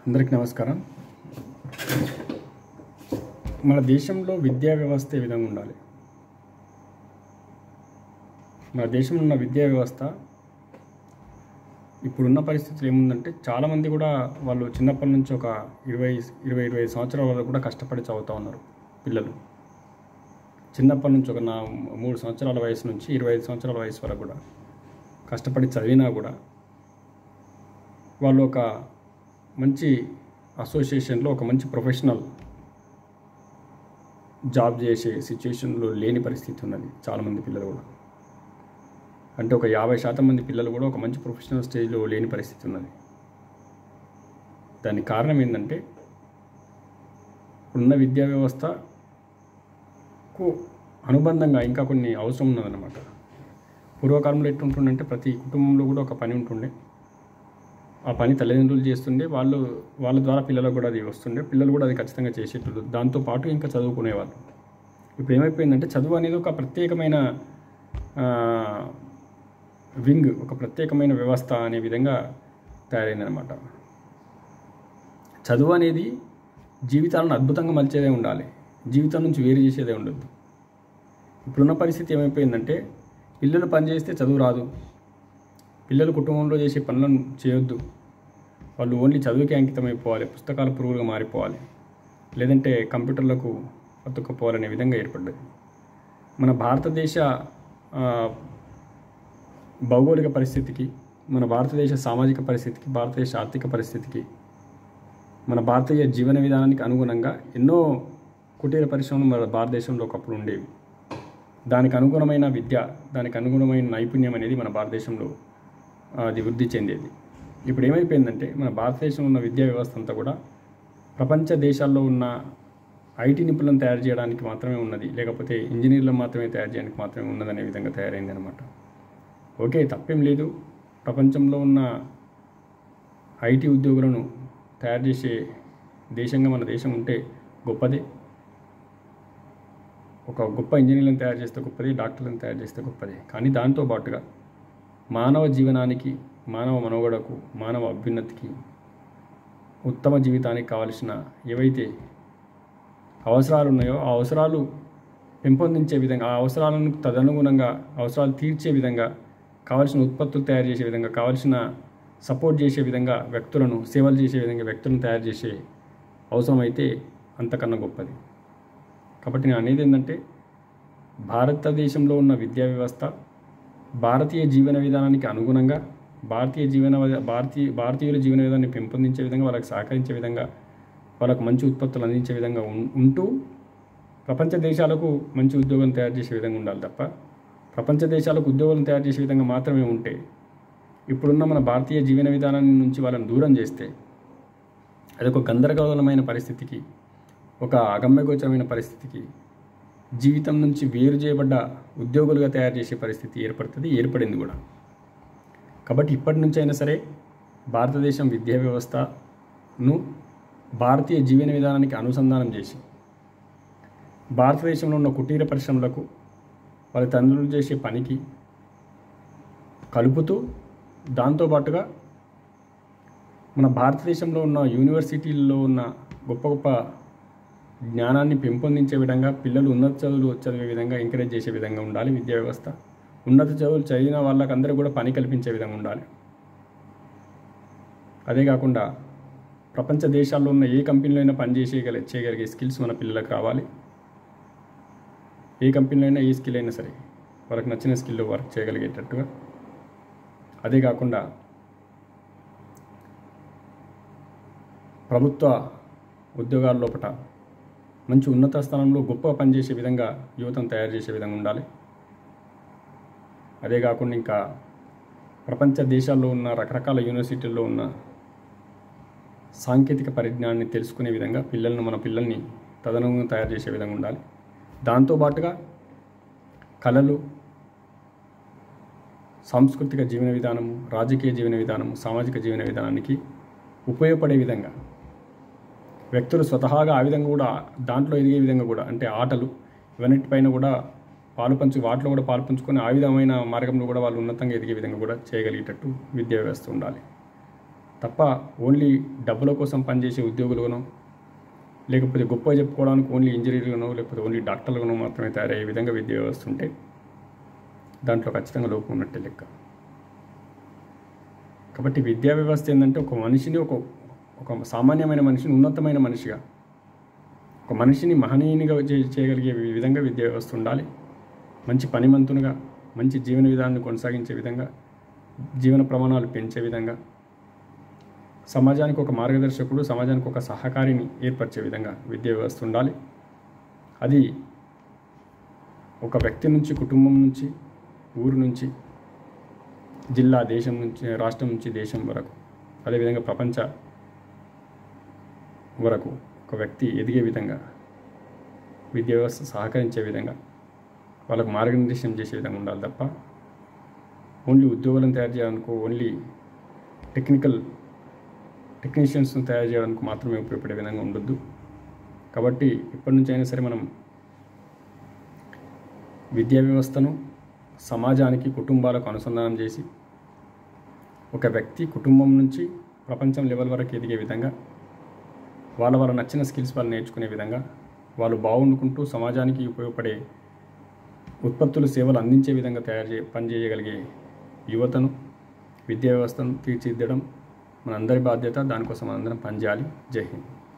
అందరికీ నమస్కారం మన దేశంలో విద్యా వ్యవస్థ ఏ విధంగా ఉండాలి మన దేశంలో ఉన్న విద్యా వ్యవస్థ ఇప్పుడున్న పరిస్థితులు ఏముందంటే చాలామంది కూడా వాళ్ళు చిన్నప్పటి నుంచి ఒక ఇరవై ఇరవై ఇరవై ఐదు సంవత్సరాల వరకు కూడా కష్టపడి చదువుతూ ఉన్నారు పిల్లలు చిన్నప్పటి నుంచి ఒక నా మూడు సంవత్సరాల వయసు నుంచి ఇరవై ఐదు సంవత్సరాల వయసు వరకు కూడా కష్టపడి చదివినా కూడా వాళ్ళు ఒక మంచి అసోసియేషన్లో ఒక మంచి ప్రొఫెషనల్ జాబ్ చేసే సిచ్యుయేషన్లో లేని పరిస్థితి ఉన్నది చాలామంది పిల్లలు కూడా అంటే ఒక యాభై శాతం మంది పిల్లలు కూడా ఒక మంచి ప్రొఫెషనల్ స్టేజ్లో లేని పరిస్థితి ఉన్నది దానికి కారణం ఏంటంటే ఉన్న విద్యా వ్యవస్థకు అనుబంధంగా ఇంకా కొన్ని అవసరం ఉన్నదన్నమాట పూర్వకాలంలో ఎట్లుంటుండంటే ప్రతి కుటుంబంలో కూడా ఒక పని ఉంటుండే ఆ పని తల్లిదండ్రులు చేస్తుండే వాళ్ళు వాళ్ళ ద్వారా పిల్లలకు కూడా అది వస్తుండే పిల్లలు కూడా అది ఖచ్చితంగా చేసేటోళ్ళు దాంతో పాటు ఇంకా చదువుకునేవాళ్ళు ఇప్పుడు ఏమైపోయిందంటే చదువు అనేది ఒక ప్రత్యేకమైన ఆ, వింగ్ ఒక ప్రత్యేకమైన వ్యవస్థ అనే విధంగా తయారైందనమాట చదువు అనేది జీవితాలను అద్భుతంగా మలిచేదే ఉండాలి జీవితం నుంచి వేరు చేసేదే ఉండదు ఇప్పుడున్న పరిస్థితి ఏమైపోయిందంటే పిల్లలు పని చేస్తే చదువు రాదు పిల్లలు కుటుంబంలో చేసే పనులను చేయొద్దు వాళ్ళు ఓన్లీ చదువుకి అంకితం అయిపోవాలి పుస్తకాల పురుగులుగా మారిపోవాలి లేదంటే కంప్యూటర్లకు అతుక్కుపోవాలనే విధంగా ఏర్పడ్డది మన భారతదేశ ఆ, భౌగోళిక పరిస్థితికి మన భారతదేశ సామాజిక పరిస్థితికి భారతదేశ ఆర్థిక పరిస్థితికి మన భారతీయ జీవన విధానానికి అనుగుణంగా ఎన్నో కుటీర పరిశ్రమలు మన భారతదేశంలో ఒకప్పుడు ఉండేవి దానికి అనుగుణమైన విద్య దానికి అనుగుణమైన నైపుణ్యం అనేది మన భారతదేశంలో ఆ, అది వృద్ధి చెందేది ఇప్పుడు ఏమైపోయిందంటే మన భారతదేశంలో ఉన్న విద్యా వ్యవస్థ అంతా కూడా ప్రపంచ దేశాల్లో ఉన్న ఐటీ నిపుణులను తయారు చేయడానికి మాత్రమే ఉన్నది లేకపోతే ఇంజనీర్లను మాత్రమే తయారు చేయడానికి మాత్రమే ఉన్నదనే విధంగా తయారైంది అనమాట ఓకే తప్పేం లేదు ప్రపంచంలో ఉన్న ఐటీ ఉద్యోగులను తయారు చేసే దేశంగా మన దేశం ఉంటే గొప్పదే ఒక గొప్ప ఇంజనీర్లను తయారు చేస్తే గొప్పది డాక్టర్లను తయారు చేస్తే గొప్పది కానీ దాంతో పాటుగా మానవ జీవనానికి మానవ మనుగడకు మానవ అభ్యున్నతికి ఉత్తమ జీవితానికి కావలసిన ఏవైతే అవసరాలు ఉన్నాయో ఆ అవసరాలు పెంపొందించే విధంగా ఆ అవసరాలను తదనుగుణంగా అవసరాలు తీర్చే విధంగా కావలసిన ఉత్పత్తులు తయారు చేసే విధంగా కావలసిన సపోర్ట్ చేసే విధంగా వ్యక్తులను సేవలు చేసే విధంగా వ్యక్తులను తయారు చేసే అవసరం అయితే అంతకన్నా గొప్పది కాబట్టి నేను అనేది ఏంటంటే భారతదేశంలో ఉన్న విద్యా వ్యవస్థ భారతీయ జీవన విధానానికి అనుగుణంగా భారతీయ జీవన విధా- భారతీయ భారతీయుల జీవన విధానాన్ని పెంపొందించే విధంగా వాళ్ళకి సహకరించే విధంగా వాళ్ళకు మంచి ఉత్పత్తులు అందించే విధంగా ఉం- ఉంటూ ప్రపంచ దేశాలకు మంచి ఉద్యోగం తయారు చేసే విధంగా ఉండాలి తప్ప ప్రపంచ దేశాలకు ఉద్యోగాలను తయారు చేసే విధంగా మాత్రమే ఉంటే ఇప్పుడున్న మన భారతీయ జీవన విధానాన్ని నుంచి వాళ్ళని దూరం చేస్తే అదొక గందరగోళమైన పరిస్థితికి ఒక అగమ్యగోచరమైన పరిస్థితికి జీవితం నుంచి వేరు చేయబడ్డ ఉద్యోగులుగా తయారు చేసే పరిస్థితి ఏర్పడుతుంది ఏర్పడింది కూడా కాబట్టి ఇప్పటి నుంచి అయినా సరే భారతదేశం విద్యా వ్యవస్థను భారతీయ జీవన విధానానికి అనుసంధానం చేసి భారతదేశంలో ఉన్న కుటీర పరిశ్రమలకు వాళ్ళ తండ్రులు చేసే పనికి కలుపుతూ దాంతోపాటుగా మన భారతదేశంలో ఉన్న యూనివర్సిటీల్లో ఉన్న గొప్ప గొప్ప జ్ఞానాన్ని పెంపొందించే విధంగా పిల్లలు ఉన్నత చదువులు చదివే విధంగా ఎంకరేజ్ చేసే విధంగా ఉండాలి విద్యా వ్యవస్థ ఉన్నత చదువులు చదివిన వాళ్ళకందరూ కూడా పని కల్పించే విధంగా ఉండాలి అదే కాకుండా ప్రపంచ దేశాల్లో ఉన్న ఏ కంపెనీలో అయినా పని చేసేయగల చేయగలిగే స్కిల్స్ మన పిల్లలకు రావాలి ఏ కంపెనీలో అయినా ఏ స్కిల్ అయినా సరే వాళ్ళకి నచ్చిన స్కిల్లో వర్క్ చేయగలిగేటట్టుగా అదే కాకుండా ప్రభుత్వ ఉద్యోగాల లోపల మంచి ఉన్నత స్థానంలో గొప్ప పనిచేసే విధంగా యువతను తయారు చేసే విధంగా ఉండాలి అదే కాకుండా ఇంకా ప్రపంచ దేశాల్లో ఉన్న రకరకాల యూనివర్సిటీల్లో ఉన్న సాంకేతిక పరిజ్ఞానాన్ని తెలుసుకునే విధంగా పిల్లలను మన పిల్లల్ని తదనుగుణంగా తయారు చేసే విధంగా ఉండాలి దాంతోపాటుగా కళలు సాంస్కృతిక జీవన విధానము రాజకీయ జీవన విధానము సామాజిక జీవన విధానానికి ఉపయోగపడే విధంగా వ్యక్తులు స్వతహాగా ఆ విధంగా కూడా దాంట్లో ఎదిగే విధంగా కూడా అంటే ఆటలు ఇవన్నిటిపైన కూడా పాలు పంచు వాటిలో కూడా పాలు పంచుకొని ఆ విధమైన మార్గంలో కూడా వాళ్ళు ఉన్నతంగా ఎదిగే విధంగా కూడా చేయగలిగేటట్టు విద్యా వ్యవస్థ ఉండాలి తప్ప ఓన్లీ డబ్బుల కోసం పనిచేసే ఉద్యోగులుగానో లేకపోతే గొప్ప చెప్పుకోవడానికి ఓన్లీ ఇంజనీర్లుగానో లేకపోతే ఓన్లీ డాక్టర్లుగానో మాత్రమే తయారయ్యే విధంగా విద్యా వ్యవస్థ ఉంటే దాంట్లో ఖచ్చితంగా లోపం ఉన్నట్టే లెక్క కాబట్టి విద్యా వ్యవస్థ ఏంటంటే ఒక మనిషిని ఒక ఒక సామాన్యమైన మనిషిని ఉన్నతమైన మనిషిగా ఒక మనిషిని మహనీయునిగా చే- చేయగలిగే వి- విధంగా విద్యా వ్యవస్థ ఉండాలి మంచి పనిమంతునిగా మంచి జీవన విధానాన్ని కొనసాగించే విధంగా జీవన ప్రమాణాలు పెంచే విధంగా సమాజానికి ఒక మార్గదర్శకుడు సమాజానికి ఒక సహకారిని ఏర్పరిచే విధంగా విద్యా వ్యవస్థ ఉండాలి అది ఒక వ్యక్తి నుంచి కుటుంబం నుంచి ఊరు నుంచి జిల్లా దేశం నుంచి రాష్ట్రం నుంచి దేశం వరకు అదేవిధంగా ప్రపంచ వరకు ఒక వ్యక్తి ఎదిగే విధంగా విద్యా వ్యవస్థ సహకరించే విధంగా వాళ్ళకు మార్గనిర్దేశం చేసే విధంగా ఉండాలి తప్ప ఓన్లీ ఉద్యోగులను తయారు చేయడానికి ఓన్లీ టెక్నికల్ టెక్నీషియన్స్ను తయారు చేయడానికి మాత్రమే ఉపయోగపడే విధంగా ఉండొద్దు కాబట్టి ఇప్పటి నుంచి అయినా సరే మనం విద్యా వ్యవస్థను సమాజానికి కుటుంబాలకు అనుసంధానం చేసి ఒక వ్యక్తి కుటుంబం నుంచి ప్రపంచం లెవెల్ వరకు ఎదిగే విధంగా వాళ్ళ వాళ్ళ నచ్చిన స్కిల్స్ వాళ్ళు నేర్చుకునే విధంగా వాళ్ళు బాగుండుకుంటూ సమాజానికి ఉపయోగపడే ఉత్పత్తులు సేవలు అందించే విధంగా తయారు చే పనిచేయగలిగే యువతను విద్యా వ్యవస్థను తీర్చిదిద్దడం మనందరి బాధ్యత దానికోసం మనందరం పనిచేయాలి జై హింద్